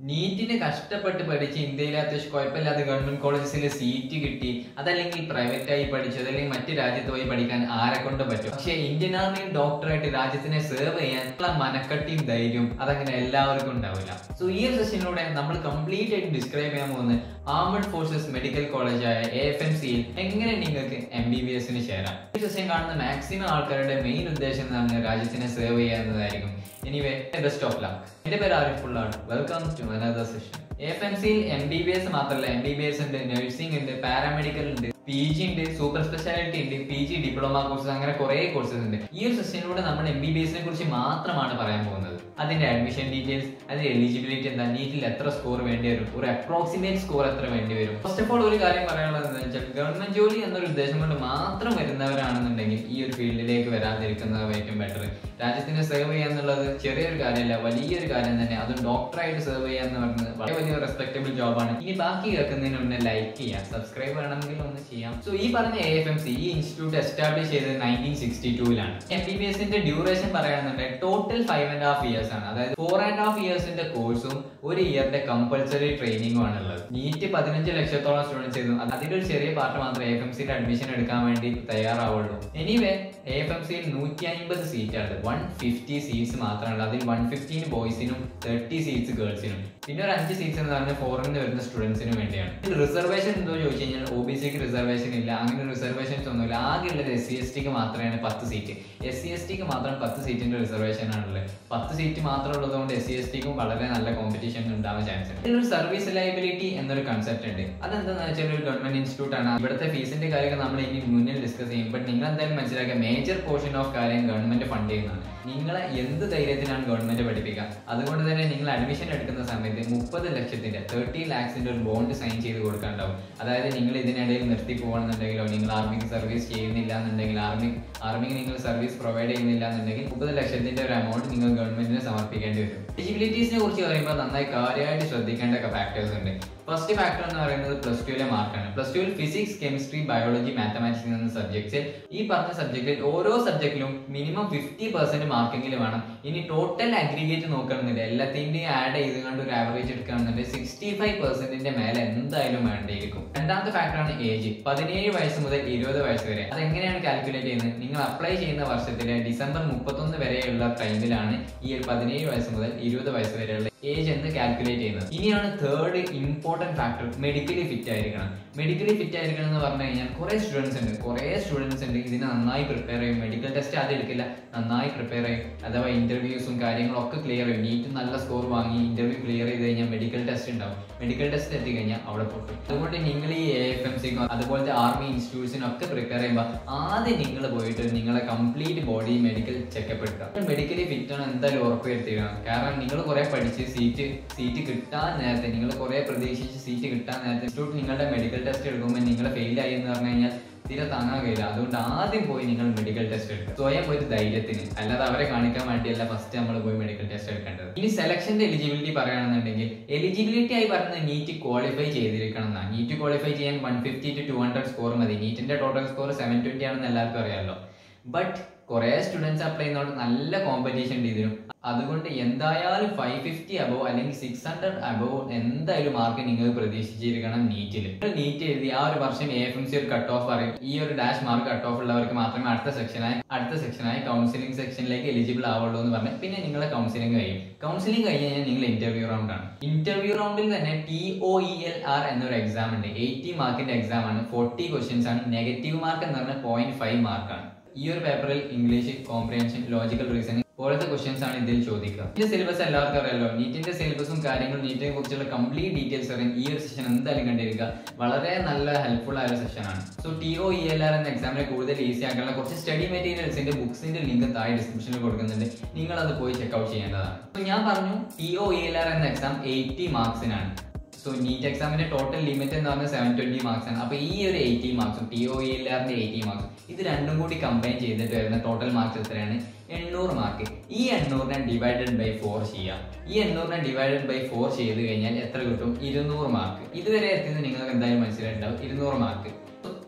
നീറ്റിന് കഷ്ടപ്പെട്ട് പഠിച്ച് ഇന്ത്യയിലെ അത്യാവശ്യം കുഴപ്പമില്ലാത്ത ഗവൺമെന്റ് കോളേജസിൽ സീറ്റ് കിട്ടി അതല്ലെങ്കിൽ പ്രൈവറ്റ് ആയി പഠിച്ചു അതല്ലെങ്കിൽ മറ്റ് രാജ്യത്ത് പോയി പഠിക്കാൻ ആരെ കൊണ്ട് പറ്റും പക്ഷെ ഇന്ത്യൻ ആർമിയിൽ ഡോക്ടറായിട്ട് രാജ്യത്തിനെ സെർവ് ചെയ്യാൻ ഉള്ള മനക്കട്ടിയും ധൈര്യവും അതങ്ങനെ എല്ലാവർക്കും ഉണ്ടാവില്ല സോ ഈ ഒരു സെഷനിലൂടെ നമ്മൾ കംപ്ലീറ്റ് ആയിട്ട് ഡിസ്ക്രൈബ് ചെയ്യാൻ പോകുന്നത് ആർമഡ് ഫോഴ്സസ് മെഡിക്കൽ കോളേജായ എ എഫ് എം സിയിൽ എങ്ങനെ നിങ്ങൾക്ക് എം ബി ബി എസിന് ചേരാം ഈ സെഷൻ കാണുന്ന മാക്സിമം ആൾക്കാരുടെ മെയിൻ ഉദ്ദേശം എന്ന് പറഞ്ഞാൽ രാജ്യത്തിനെ സെർവ് ചെയ്യുക എന്നതായിരിക്കും എനിവേ ബെസ്റ്റ് ഓഫ് ലക്ക് എന്റെ പേര് ആരിഫുള്ളാണ് welcome to another session F M സിയിൽ എം ബി ബി എസ് മാത്രമല്ല എം ബി ബി എസ് ഉണ്ട് നഴ്സിംഗ് ഉണ്ട് പാരാമെഡിക്കൽ ഉണ്ട് പി ജി ഉണ്ട് സൂപ്പർ സ്പെഷ്യാലിറ്റി ഉണ്ട് പി ജി ഡിപ്ലോമ കോഴ്സസ് അങ്ങനെ കുറെ കോഴ്സസ് ഉണ്ട് ഈ ഒരു സെഷനിലൂടെ നമ്മൾ എം ബി ബി എസിനെ കുറിച്ച് മാത്രമാണ് പറയാൻ പോകുന്നത് അതിന്റെ അഡ്മിഷൻ ഡീറ്റെയിൽസ് അതിന്റെ എലിജിബിലിറ്റി എന്താ നീറ്റിൽ എത്ര സ്കോർ വേണ്ടി വരും ഒരു അപ്രോക്സിമേറ്റ് സ്കോർ എത്ര വേണ്ടി വരും ഫസ്റ്റ് ഓഫ് ഓൾ ഒരു കാര്യം പറയാനുള്ളത് എന്താ വെച്ചാൽ ഗവൺമെന്റ് ജോലി എന്നൊരു ഉദ്ദേശം കൊണ്ട് മാത്രം വരുന്നവരാണെന്നുണ്ടെങ്കിൽ ഈ ഒരു ഫീൽഡിലേക്ക് വരാതിരിക്കുന്നത് ഏറ്റവും ബെറ്റർ രാജ്യത്തിനെ സെർവ് ചെയ്യുക എന്നുള്ളത് ചെറിയൊരു കാര്യമല്ല വലിയൊരു കാര്യം തന്നെ അതും ഡോക്ടറായിട്ട് സെർവ് ചെയ്യുക എന്ന് പറയുന്നത് വളരെ വലിയ റെസ്പെക്ടബിൾ ജോബാണ് ഇനി ബാക്കി കേൾക്കുന്നതിന് മുന്നേ ലൈക്ക് ചെയ്യാം സബ്സ്ക്രൈബ് വേണമെങ്കിൽ ഒന്ന് ചെയ്യാം സോ ഈ പറഞ്ഞ എ എഫ് എം സി ഈ ഇൻസ്റ്റിറ്റ്യൂട്ട് എസ്റ്റാബ്ലിഷ് ചെയ്തത് നയൻറ്റീൻ സിക്സ്റ്റി ടൂവിലാണ് എം ബി ബി എസിന്റെ ഡ്യൂറേഷൻ പറയുകയാണെന്നുണ്ടെങ്കിൽ total five and half years ആണ് അതായത് ഫോർ ആൻഡ് ഹാഫ് ഇയേഴ്സിന്റെ കോഴ്സും ഒരു ഇയറിന്റെ കമ്പൽസറി ട്രെയിനിങ്ങും ആണ് ഉള്ളത് നീറ്റ് പതിനഞ്ച് ലക്ഷത്തോളം സ്റ്റുഡൻസ് ചെയ്തു അതിലൊരു ചെറിയ പാർട്ട് മാത്രമേ എഫ് എം സിയിൽ അഡ്മിഷൻ എടുക്കാൻ വേണ്ടി തയ്യാറാവുള്ളൂ എനിവേ എ എഫ് എം സിയിൽ നൂറ്റി അമ്പത് സീറ്റ് ആണ് വൺ ഫിഫ്റ്റി സീറ്റ്സ് മാത്രമാണ് അതിൽ വൺ ഫിഫ്റ്റീൻ ബോയ്സിനും തേർട്ടി സീറ്റ്സ് ഗേൾസിനും പിന്നെ ഒരു അഞ്ച് സീറ്റ്സ് എന്ന് പറഞ്ഞാൽ ഫോറിൽ നിന്ന് വരുന്ന സ്റ്റുഡൻസിന് വേണ്ടിയാണ് റിസർവേഷൻ എന്തോ ചോദിച്ചു കഴിഞ്ഞാൽ ഒ ബി സിക്ക് റിസർവേഷൻ ഇല്ല അങ്ങനെ റിസർവേഷൻസ് ഒന്നുമില്ല ആകെ ഉള്ളത് എസ് സി എസ് ടിക്ക് മാത്രമാണ് പത്ത് സീറ്റ് എസ് സി എസ് ടിക്ക് മാത്രം പത്ത് സീറ്റിന്റെ റിസർവേഷൻ ആണുള്ളത് പത്ത് സീറ്റ് മാത്രം ഉള്ളതുകൊണ്ട് എസ് സി എസ് ടിക്കും വളരെ നല്ല കോമ്പറ്റീഷൻ ഉണ്ടാവാൻ ചാൻസ് ഉണ്ട് ഇതിലൊരു സർവീസ് ലൈബിലിറ്റി എന്നൊരു കൺസെപ്റ്റ് ഉണ്ട് അതെന്താണെന്ന് വെച്ചാൽ ഒരു ഗവൺമെന്റ് ഇൻസ്റ്റിറ്റ്യൂട്ട് ആണ് ഇവിടുത്തെ ഫീസിന്റെ കാര്യമൊക്കെ നമ്മൾ ഇനി മുന്നിൽ ഡിസ്കസ് ചെയ്യും ബട്ട് നിങ്ങൾ എന്തായാലും മനസ്സിലാക്കുക മേജർ പോർഷൻ ഓഫ് കാര്യം ഗവൺമെന്റ് ഫണ്ട് ചെയ്യുന്നതാണ് നിങ്ങളെ എന്ത് ധൈര്യത്തിനാണ് ഗവൺമെന്റ് പഠിപ്പിക്കുക അതുകൊണ്ട് തന്നെ നിങ്ങൾ അഡ്മിഷൻ എടുക്കുന്ന സമയത്ത് മുപ്പത് ലക്ഷത്തിന്റെ തേർട്ടി ലാക്സിന്റെ ഒരു ബോണ്ട് സൈൻ ചെയ്ത് കൊടുക്കാണ്ടാവും അതായത് നിങ്ങൾ ഇതിനിടയിൽ നിർത്തി പോകണമെന്നുണ്ടെങ്കിലോ നിങ്ങൾ ആർമിക്ക് സർവീസ് ചെയ്യുന്നില്ല എന്നുണ്ടെങ്കിൽ ആർമി ആർമിക്ക് നിങ്ങൾ സർവീസ് പ്രൊവൈഡ് ചെയ്യുന്നില്ല എന്നുണ്ടെങ്കിൽ മുപ്പത് ലക്ഷത്തിന്റെ ഒരു എമൗണ്ട് നിങ്ങൾ ഗവൺമെന്റിന് സമർപ്പിക്കേണ്ടി വരും എലിജിബിലിറ്റീസിനെ കുറിച്ച് പറയുമ്പോൾ നന്നായി കാര്യമായിട്ട് ശ്രദ്ധിക്കേണ്ട ഫാക്ടേഴ്സ് ഉണ്ട് ഫസ്റ്റ് ഫാക്ടർ എന്ന് പറയുന്നത് പ്ലസ് ടുവിലെ മാർക്കാണ് പ്ലസ് ടുവിൽ ഫിസിക്സ് കെമിസ്ട്രി ബയോളജി മാത്തമാറ്റിക്സ് എന്ന സബ്ജക്ട്സിൽ ഈ പറഞ്ഞ സബ്ജക്റ്റിൽ ഓരോ സബ്ജക്റ്റിലും മിനിമം ഫിഫ്റ്റി പെർസെന്റ് മാർക്കെങ്കിലും വേണം ഇനി ടോട്ടൽ അഗ്രിഗേറ്റ് നോക്കണമെന്നില്ല എല്ലാത്തിന്റെയും ആഡ് ചെയ്ത് കണ്ട് ഒരു ആവറേജ് എടുക്കുകയാണെന്നുണ്ടെങ്കിൽ സിക്സ്റ്റി ഫൈവ് പെർസെന്റിന്റെ മേലെ എന്തായാലും വേണ്ടിയിരിക്കും രണ്ടാമത്തെ ഫാക്ടറാണ് ഏജ് പതിനേഴ് വയസ്സ് മുതൽ ഇരുപത് വയസ്സ് വരെ അതെങ്ങനെയാണ് കാൽക്കുലേറ്റ് ചെയ്യുന്നത് നിങ്ങൾ അപ്ലൈ ചെയ്യുന്ന വർഷത്തിലെ ഡിസംബർ മുപ്പത്തൊന്ന് വരെയുള്ള ടൈമിലാണ് ഈ ഒരു പതിനേഴ് വയസ്സ് മുതൽ ഇരുപത് വയസ്സ് വരെയുള്ള ഏജ് എന്ന് കാൽക്കുലേറ്റ് ചെയ്യുന്നത് ഇനിയാണ് third important factor medically fit ആയിരിക്കണം മെഡിക്കലി ഫിറ്റ് ആയിരിക്കണം എന്ന് പറഞ്ഞു കഴിഞ്ഞാൽ കുറെ സ്റ്റുഡൻസ് ഉണ്ട് കുറെ സ്റ്റുഡൻസ് ഉണ്ട് ഇതിനെ നന്നായി പ്രിപ്പയർ ചെയ്യും മെഡിക്കൽ ടെസ്റ്റ് ആദ്യം എടുക്കില്ല നന്നായി പ്രിപ്പയർ ചെയ്യും അഥവാ ഇന്റർവ്യൂസും കാര്യങ്ങളും ഒക്കെ ക്ലിയർ ചെയ്യും നീറ്റ് നല്ല സ്കോർ വാങ്ങി ഇന്റർവ്യൂ ക്ലിയർ ചെയ്ത് കഴിഞ്ഞാൽ മെഡിക്കൽ ടെസ്റ്റ് ഉണ്ടാവും മെഡിക്കൽ ടെസ്റ്റ് എത്തി കഴിഞ്ഞാൽ അവിടെ പൊട്ടും അതുകൊണ്ട് നിങ്ങൾ ഈ എ എഫ് എം സിക്കും അതുപോലത്തെ ആർമി ഇൻസ്റ്റിറ്റ്യൂട്ട്സിനും ഒക്കെ പ്രിപ്പയർ ചെയ്യുമ്പോൾ ആദ്യം നിങ്ങൾ പോയിട്ട് നിങ്ങളെ കംപ്ലീറ്റ് ബോഡി മെഡിക്കൽ ചെക്കപ്പ് എടുക്കുക മെഡിക്കലി ഫിറ്റ് ആണ് എന്തായാലും ഉറപ്പ് വരുത്തിയിടണം കാരണം നിങ്ങൾ കുറെ പഠിച്ച് സീറ്റ് സീറ്റ് കിട്ടാൻ നേരത്തെ നിങ്ങൾ കുറെ പ്രതീക്ഷിച്ച് സീറ്റ് കിട്ടാൻ നേരത്തെ ഇൻസ്റ്റിറ്റ്യൂട്ട് നിങ്ങളുടെ മെഡിക്കൽ ടെസ്റ്റ് എടുക്കുമ്പോൾ നിങ്ങൾ ഫെയിൽ ആയി എന്ന് പറഞ്ഞു കഴിഞ്ഞാൽ തീരെ താങ്ങാൻ കഴിയില്ല അതുകൊണ്ട് ആദ്യം പോയി നിങ്ങൾ മെഡിക്കൽ ടെസ്റ്റ് എടുക്കുക സ്വയം ഒരു ധൈര്യത്തിന് അല്ലാതെ അവരെ കാണിക്കാൻ വേണ്ടിയല്ല ഫസ്റ്റ് നമ്മൾ പോയി മെഡിക്കൽ ടെസ്റ്റ് എടുക്കേണ്ടത് ഇനി സെലക്ഷന്റെ എലിജിബിലിറ്റി പറയുകയാണെന്നുണ്ടെങ്കിൽ എലിജിബിലിറ്റി ആയി പറയുന്നത് നീറ്റ് ക്വാളിഫൈ ചെയ്തിരിക്കണം എന്നാണ് നീറ്റ് ക്വാളിഫൈ ചെയ്യാൻ one fifty two two hundred score മതി നീറ്റിന്റെ ടോട്ടൽ സ്കോർ സെവൻ ട്വന്റി ആണെന്ന് എല്ലാവർക്കും അറിയാമല്ലോ ബട്ട് കുറെ സ്റ്റുഡൻസ് അപ്ലൈ ചെയ്യുന്നതുകൊണ്ട് നല്ല കോമ്പറ്റീഷൻ ഉണ്ട് ഇതിനും അതുകൊണ്ട് എന്തായാലും ഫൈവ് ഫിഫ്റ്റി അബോ അല്ലെങ്കിൽ സിക്സ് ഹൺഡ്രഡ് അബോ എന്തായാലും മാർക്ക് നിങ്ങൾ പ്രതീക്ഷിച്ചിരിക്കണം നീറ്റിൽ നീറ്റ് എഴുതി ആ ഒരു വർഷം എ എഫ് എം സി ഒരു കട്ട് ഓഫ് പറയും ഈ ഒരു ഡാഷ് മാർക്ക് കട്ട് ഓഫ് ഉള്ളവർക്ക് മാത്രമേ അടുത്ത സെക്ഷനായി അടുത്ത സെക്ഷനായി കൗൺസിലിംഗ് സെക്ഷനിലേക്ക് എലിജിബിൾ ആവുള്ളൂ എന്ന് പറഞ്ഞ് പിന്നെ നിങ്ങളെ കൗൺസിലിംഗ് കഴിയും കൗൺസിലിംഗ് കഴിഞ്ഞ് കഴിഞ്ഞാൽ നിങ്ങൾ ഇന്റർവ്യൂ റൗണ്ട് ആണ് ഇന്റർവ്യൂ റൗണ്ടിൽ തന്നെ T O E L R എന്നൊരു എക്സാം ഉണ്ട് എയ്റ്റി മാർക്കിന്റെ എക്സാം ആണ് ഫോർട്ടി ക്വസ്റ്റ്യൻസ് ആണ് നെഗറ്റീവ് മാർക്ക് എന്ന് പറഞ്ഞാൽ പോയിന്റ് ഫൈവ് മാർക്കാണ് ഈ ഒരു പേപ്പറിൽ ഇംഗ്ലീഷ് കോംപ്രിഹെൻഷൻ ലോജിക്കൽ റീസണിംഗ് പോലത്തെ ക്വസ്റ്റ്യൻസ് ആണ് ഇതിൽ ചോദിക്കുക ഇതിന്റെ സിലബസ് എല്ലാവർക്കും അറിയാലോ നീറ്റിന്റെ സിലബസും കാര്യങ്ങളും നീറ്റിനെ കുറിച്ചുള്ള കംപ്ലീറ്റ് ഡീറ്റെയിൽസ് അറിയാൻ ഈ ഒരു സെഷൻ എന്തായാലും കണ്ടിരിക്കുക വളരെ നല്ല ഹെൽപ്ഫുൾ ആയ ഒരു സെഷൻ ആണ് so T O E L R എന്ന എക്സാമിനെ കൂടുതൽ ഈസി ആക്കാനുള്ള കുറച്ച് സ്റ്റഡി മെറ്റീരിയൽസിന്റെ ബുക്സിന്റെ ലിങ്ക് താഴെ ഡിസ്ക്രിപ്ഷനിൽ കൊടുക്കുന്നുണ്ട് നിങ്ങൾ അത് പോയി ചെക്ക്ഔട്ട് ചെയ്യേണ്ടതാണ് സോ ഞാൻ പറഞ്ഞു T O E L R എന്ന എക്സാം എയ്റ്റി മാർക്സിനാണ് സോ നീറ്റ് എക്സാമിന്റെ ടോട്ടൽ ലിമിറ്റ് എന്ന് പറഞ്ഞാൽ സെവൻ ട്വന്റി മാർക്സ് ആണ് അപ്പൊ ഈ ഒരു എയ്റ്റി മാർക്സും ടി ഒ എൽ ആറിന്റെ എയ്റ്റി മാർക്സും ഇത് രണ്ടും കൂടി കമ്പൈൻ ചെയ്തിട്ട് വരുന്ന ടോട്ടൽ മാർക്സ് എത്രയാണ് എണ്ണൂറ് മാർക്ക് ഈ എണ്ണൂറിനെ ഡിവൈഡഡ് ബൈ ഫോർ ചെയ്യാം ഈ എണ്ണൂറിനെ ഡിവൈഡഡ് ബൈ ഫോർ ചെയ്ത് കഴിഞ്ഞാൽ എത്ര കിട്ടും ഇരുന്നൂറ് മാർക്ക് ഇതുവരെ എത്തിയത് നിങ്ങൾക്ക് എന്തായാലും മനസ്സിലായിട്ടുണ്ടാവും ഇരുന്നൂറ് മാർക്ക്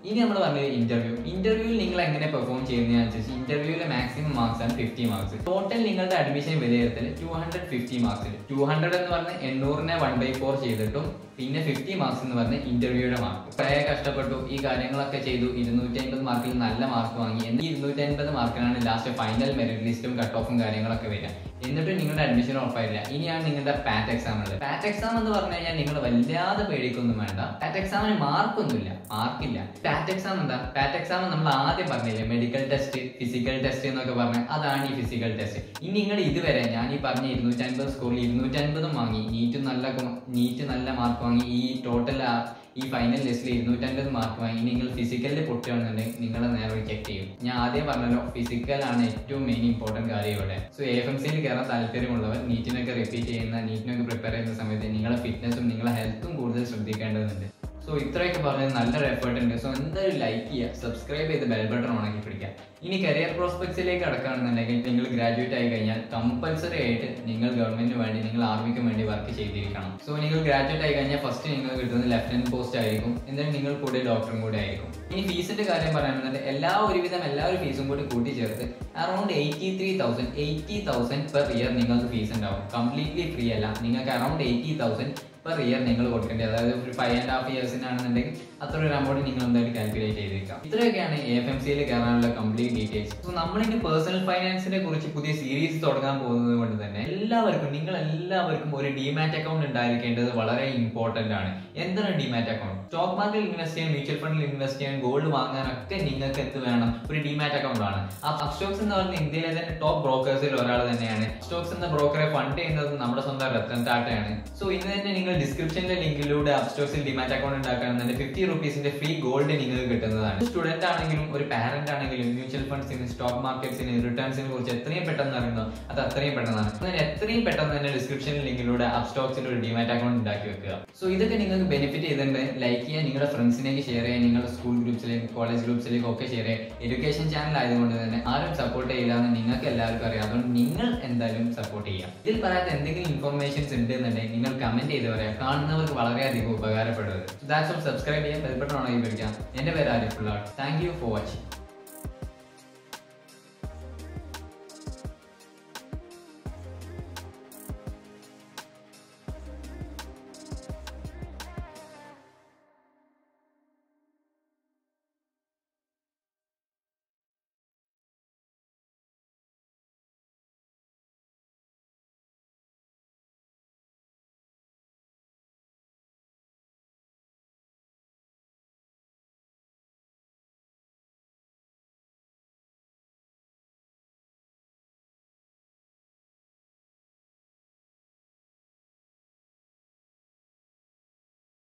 ഇനി നമ്മൾ പറഞ്ഞത് ഇന്റർവ്യൂ ഇന്റർവ്യൂവിൽ നിങ്ങൾ എങ്ങനെ പെർഫോം ചെയ്യുന്നതിനനുസരിച്ച് ഇന്റർവ്യൂവിലെ മാക്സിമം മാർക്സ് ആണ് ഫിഫ്റ്റി മാർക്സ് ടോട്ടൽ നിങ്ങളുടെ അഡ്മിഷൻ വിലയിരുത്തൽ ടു ഹൺഡ്രഡ് ഫിഫ്റ്റി മാർക്സിൽ ടു ഹൺഡ്രഡ് എന്ന് പറഞ്ഞ എണ്ണൂറിനെ വൺ ബൈ ഫോർ ചെയ്തിട്ടും പിന്നെ ഫിഫ്റ്റി മാർക്സ് എന്ന് പറഞ്ഞ ഇന്റർവ്യൂയുടെ മാർക്ക് കുറേ കഷ്ടപ്പെട്ടു ഈ കാര്യങ്ങളൊക്കെ ചെയ്തു ഇരുന്നൂറ്റി അൻപത് മാർക്കിൽ നല്ല മാർക്ക് വാങ്ങി എന്നാൽ ഇരുന്നൂറ്റി അൻപത് മാർക്കിനാണ് ലാസ്റ്റ് ഫൈനൽ മെറിറ്റ് ലിസ്റ്റും കട്ട് ഓഫും കാര്യങ്ങളൊക്കെ വരിക എന്നിട്ട് നിങ്ങളുടെ അഡ്മിഷൻ ഉറപ്പായില്ല ഇനിയാണ് നിങ്ങളുടെ പാറ്റ് എക്സാം ഉള്ളത് പാറ്റ് എക്സാം എന്ന് പറഞ്ഞു കഴിഞ്ഞാൽ നിങ്ങൾ വല്ലാതെ പേടിക്കൊന്നും വേണ്ട പാറ്റ് എക്സാമിന് മാർക്കൊന്നുമില്ല മാർക്കില്ല പാറ്റ് എക്സാം എന്താ പാറ്റ് എക്സാം നമ്മൾ ആദ്യം പറഞ്ഞില്ലേ മെഡിക്കൽ ടെസ്റ്റ് ഫിസിക്കൽ ടെസ്റ്റ് എന്നൊക്കെ പറഞ്ഞ അതാണ് ഈ ഫിസിക്കൽ ടെസ്റ്റ് ഇനി നിങ്ങൾ ഇതുവരെ ഞാൻ ഈ പറഞ്ഞ ഇരുന്നൂറ്റി അൻപത് സ്കോറിൽ ഇരുന്നൂറ്റി അൻപതും വാങ്ങി നീറ്റ് നല്ല നീറ്റ് നല്ല മാർക്ക് വാങ്ങി ഈ ടോട്ടൽ ഈ ഫൈനൽ ലിസ്റ്റിൽ ഇരുന്നൂറ്റൻപത് മാർക്ക് വാങ്ങി നിങ്ങൾ ഫിസിക്കലിൽ പൊട്ടുകയാണെന്നുണ്ടെങ്കിൽ നിങ്ങളെ നേരെ റിജക്ട് ചെയ്യും ഞാൻ ആദ്യം പറഞ്ഞല്ലോ ഫിസിക്കൽ ആണ് ഏറ്റവും മെയിൻ ഇമ്പോർട്ടന്റ് കാര്യം ഇവിടെ സോ എഫ് എം സിയിൽ കയറാൻ താല്പര്യമുള്ളവർ നീറ്റിനൊക്കെ റിപ്പീറ്റ് ചെയ്യുന്ന നീറ്റിനൊക്കെ പ്രിപ്പയർ ചെയ്യുന്ന സമയത്ത് നിങ്ങളെ ഫിറ്റ്നസും നിങ്ങളെ ഹെൽത്തും കൂടുതൽ ശ്രദ്ധിക്കേണ്ടതുണ്ട് സോ ഇത്രയൊക്കെ പറഞ്ഞത് നല്ലൊരു എഫേർട്ട് ഉണ്ട് സോ എന്തായാലും ലൈക്ക് ചെയ്യുക സബ്സ്ക്രൈബ് ചെയ്ത് ബെൽ ബട്ടൺ ഉണക്കി പിടിക്കുക ഇനി കരിയർ പ്രോസ്പെക്ട്സിലേക്ക് കടക്കുകയാണെന്നുണ്ടെങ്കിൽ നിങ്ങൾ ഗ്രാജുവേറ്റ് ആയി കഴിഞ്ഞാൽ കമ്പൽസറി ആയിട്ട് നിങ്ങൾ ഗവൺമെന്റിന് വേണ്ടി നിങ്ങൾ ആർമിക്ക് വേണ്ടി വർക്ക് ചെയ്തിരിക്കണം സോ നിങ്ങൾ ഗ്രാജുവേറ്റ് ആയി കഴിഞ്ഞാൽ ഫസ്റ്റ് നിങ്ങൾ കിട്ടുന്നത് ലെഫ്റ്റനന്റ് പോസ്റ്റ് ആയിരിക്കും എന്നിട്ട് നിങ്ങൾ കൂടെ ഡോക്ടറും കൂടെ ആയിരിക്കും ഇനി ഫീസിന്റെ കാര്യം പറയുകയാണെന്നുണ്ടെങ്കിൽ എല്ലാ ഒരുവിധം എല്ലാവരും ഫീസും കൂടി കൂട്ടിച്ചേർത്ത് around eighty three thousand eighty thousand per year നിങ്ങൾക്ക് ഫീസ് ഉണ്ടാവും കംപ്ലീറ്റ്ലി ഫ്രീ അല്ല നിങ്ങൾക്ക് around eighty thousand per year നിങ്ങൾ കൊടുക്കേണ്ടത് അതായത് ഒരു ഫൈവ് ആൻഡ് ഹാഫ് ഇയേഴ്സിനാണെന്നുണ്ടെങ്കിൽ അത്ര ഒരു എമൗണ്ട് നിങ്ങൾ എന്തായാലും കാൽക്കുലേറ്റ് ചെയ്തേക്കാം ഇത്രയൊക്കെയാണ് എ എഫ് എം സിയിൽ കയറാനുള്ള കംപ്ലീറ്റ് ഡീറ്റെയിൽസ് സോ നമ്മളിനി പേഴ്സണൽ ഫൈനാൻസിനെ കുറിച്ച് പുതിയ സീരീസ് തുടങ്ങാൻ പോകുന്നത് കൊണ്ട് തന്നെ എല്ലാവർക്കും നിങ്ങൾ എല്ലാവർക്കും ഒരു ഡിമാറ്റ് അക്കൗണ്ട് ഉണ്ടായിരിക്കേണ്ടത് വളരെ ഇമ്പോർട്ടന്റ് ആണ് എന്താണ് ഡിമാറ്റ് അക്കൗണ്ട് സ്റ്റോക്ക് മാർക്കറ്റിൽ ഇൻവെസ്റ്റ് ചെയ്യാൻ മ്യൂച്വൽ ഫണ്ടിൽ ഇൻവെസ്റ്റ് ചെയ്യാൻ ഗോൾഡ് വാങ്ങാനൊക്കെ നിങ്ങൾക്ക് എന്ത് വേണം ഒരു ഡിമാറ്റ് അക്കൗണ്ട് ആണ് ആ അപ്സ്റ്റോക്സ് എന്ന് പറഞ്ഞ ഇന്ത്യയിലെ തന്നെ ടോപ്പ് ബ്രോക്കേഴ്സിൽ ഒരാൾ തന്നെയാണ് സ്റ്റോക്സ് എന്ന ബ്രോക്കറെ ഫണ്ട് ചെയ്യുന്നത് നമ്മുടെ സ്വന്തം രത്തൻ ടാറ്റയാണ് സോ ഇന്ന് തന്നെ നിങ്ങൾ ഡിസ്ക്രിപ്ഷനിലെ ലിങ്കിലൂടെ അപ്സ്റ്റോക്സിൽ ഡിമാറ്റ് അക്കൗണ്ട് ഉണ്ടാക്കുകയാണെന്നുണ്ടെങ്കിൽ ഫിഫ്റ്റി റുപ്പീസിന്റെ ഫ്രീ ഗോൾഡ് നിങ്ങൾക്ക് കിട്ടുന്നതാണ് സ്റ്റുഡന്റ് ആണെങ്കിലും ഒരു പാരന്റ് ആണെങ്കിലും മ്യൂച്വൽ ഫണ്ട്സിന് സ്റ്റോക്ക് മാർക്കറ്റ്സിന് റിട്ടേൺസിനെ കുറിച്ച് എത്രയും പെട്ടെന്ന് അറിയുന്നു അത് അത്രയും പെട്ടെന്നാണ് അതിന് എത്രയും പെട്ടെന്ന് തന്നെ ഡിസ്ക്രിപ്ഷനിൽ ലിങ്കിലൂടെ അപ്സ്റ്റോക്സിൽ ഒരു ഡിമാറ്റ് അക്കൗണ്ട് ഉണ്ടാക്കി വെക്കുക സോ ഇതൊക്കെ നിങ്ങൾക്ക് ബെനിഫിറ്റ് ചെയ്തിട്ടുണ്ട് ലൈക്ക് ചെയ്യാൻ നിങ്ങളുടെ ഫ്രണ്ട്സിലേക്ക് ഷെയർ ചെയ്യാൻ നിങ്ങളുടെ സ്കൂൾ ഗ്രൂപ്പ്സിലേക്ക് കോളേജ് ഗ്രൂപ്പ്സിലേക്ക് ഒക്കെ ഷെയർ ചെയ്യാൻ എഡ്യൂക്കേഷൻ ചാനൽ ആയതുകൊണ്ട് തന്നെ ആരും സപ്പോർട്ട് ചെയ്യില്ല എന്ന് നിങ്ങൾക്ക് എല്ലാവർക്കും അറിയാം അതുകൊണ്ട് നിങ്ങൾ എന്തായാലും സപ്പോർട്ട് ചെയ്യാം ഇതിൽ പറയാത്ത എന്തെങ്കിലും ഇൻഫർമേഷൻസ് ഉണ്ട് എന്നുണ്ടെങ്കിൽ നിങ്ങൾ കമന്റ് ചെയ്ത് പറയാം കാണുന്നവർക്ക് വളരെയധികം ഉപകാരപ്പെടുന്നത് ദാറ്റ്സ് ഓൾ സബ്സ്ക്രൈബ് ചെയ്യാൻ ബെൽബട്ടൺ ഓണാക്കി പിടിക്കാം എന്റെ പേര് Arifulla thank you for watching